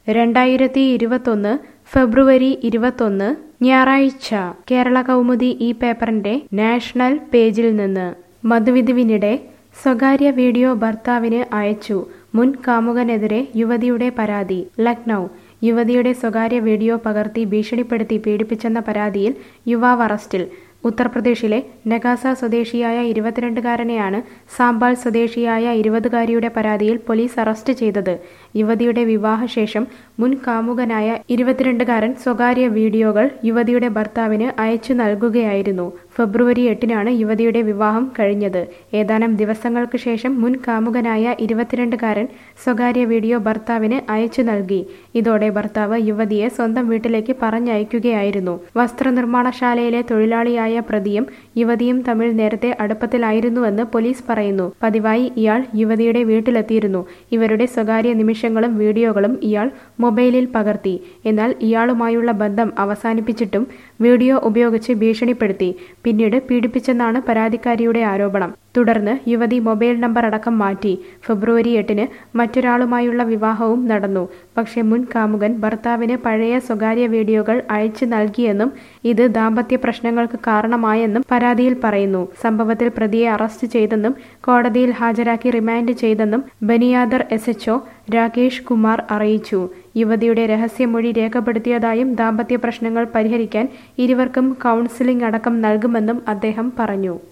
രണ്ടായിരത്തി ഇരുപത്തൊന്ന് ഫെബ്രുവരി ഇരുപത്തൊന്ന് ഞായറാഴ്ച കേരള കൗമുദി ഈ പേപ്പറിന്റെ നാഷണൽ പേജിൽ നിന്ന് മധുവിധുവിനിടെ സ്വകാര്യ വീഡിയോ ഭർത്താവിന് അയച്ചു മുൻ കാമുകനെതിരെ യുവതിയുടെ പരാതി ലക്നൗ യുവതിയുടെ സ്വകാര്യ വീഡിയോ പകർത്തി ഭീഷണിപ്പെടുത്തി പീഡിപ്പിച്ചെന്ന പരാതിയിൽ യുവാവ് അറസ്റ്റിൽ ഉത്തർപ്രദേശിലെ നഗാസ സ്വദേശിയായ ഇരുപത്തിരണ്ടുകാരനെയാണ് സാമ്പാൾ സ്വദേശിയായ ഇരുപതുകാരിയുടെ പരാതിയിൽ പോലീസ് അറസ്റ്റ് ചെയ്തത് യുവതിയുടെ വിവാഹശേഷം മുൻ കാമുകനായ ഇരുപത്തിരണ്ടുകാരൻ സ്വകാര്യ വീഡിയോകൾ യുവതിയുടെ ഭർത്താവിന് അയച്ചു നൽകുകയായിരുന്നു ഫെബ്രുവരി എട്ടിനാണ് യുവതിയുടെ വിവാഹം കഴിഞ്ഞത് ഏതാനും ദിവസങ്ങൾക്ക് ശേഷം മുൻ കാമുകനായ ഇരുപത്തിരണ്ടുകാരൻ സ്വകാര്യ വീഡിയോ ഭർത്താവിന് അയച്ചു നൽകി ഇതോടെ ഭർത്താവ് യുവതിയെ സ്വന്തം വീട്ടിലേക്ക് പറഞ്ഞയക്കുകയായിരുന്നു വസ്ത്രനിർമ്മാണശാലയിലെ തൊഴിലാളിയായ പ്രതിയും യുവതിയും തമ്മിൽ നേരത്തെ അടുപ്പത്തിലായിരുന്നുവെന്ന് പോലീസ് പറയുന്നു പതിവായി ഇയാൾ യുവതിയുടെ വീട്ടിലെത്തിയിരുന്നു ഇവരുടെ സ്വകാര്യ നിമിഷങ്ങളും വീഡിയോകളും ഇയാൾ മൊബൈലിൽ പകർത്തി എന്നാൽ ഇയാളുമായുള്ള ബന്ധം അവസാനിപ്പിച്ചിട്ടും വീഡിയോ ഉപയോഗിച്ച് ഭീഷണിപ്പെടുത്തി പിന്നീട് പീഡിപ്പിച്ചെന്നാണ് പരാതിക്കാരിയുടെ ആരോപണം തുടർന്ന് യുവതി മൊബൈൽ നമ്പർ അടക്കം മാറ്റി ഫെബ്രുവരി എട്ടിന് മറ്റൊരാളുമായുള്ള വിവാഹവും നടന്നു പക്ഷേ മുൻ കാമുകൻ ഭർത്താവിന് പഴയ സ്വകാര്യ വീഡിയോകൾ അയച്ചു നൽകിയെന്നും ഇത് ദാമ്പത്യ പ്രശ്നങ്ങൾക്ക് കാരണമായെന്നും പരാതിയിൽ പറയുന്നു സംഭവത്തിൽ പ്രതിയെ അറസ്റ്റ് ചെയ്തെന്നും കോടതിയിൽ ഹാജരാക്കി റിമാൻഡ് ചെയ്തെന്നും ബനിയാദർ എസ് എച്ച്ഒ രാകേഷ് കുമാർ അറിയിച്ചു യുവതിയുടെ രഹസ്യമൊഴി രേഖപ്പെടുത്തിയതായും ദാമ്പത്യ പ്രശ്നങ്ങൾ പരിഹരിക്കാൻ ഇരുവർക്കും കൗൺസിലിംഗ് അടക്കം നൽകുമെന്നും അദ്ദേഹം പറഞ്ഞു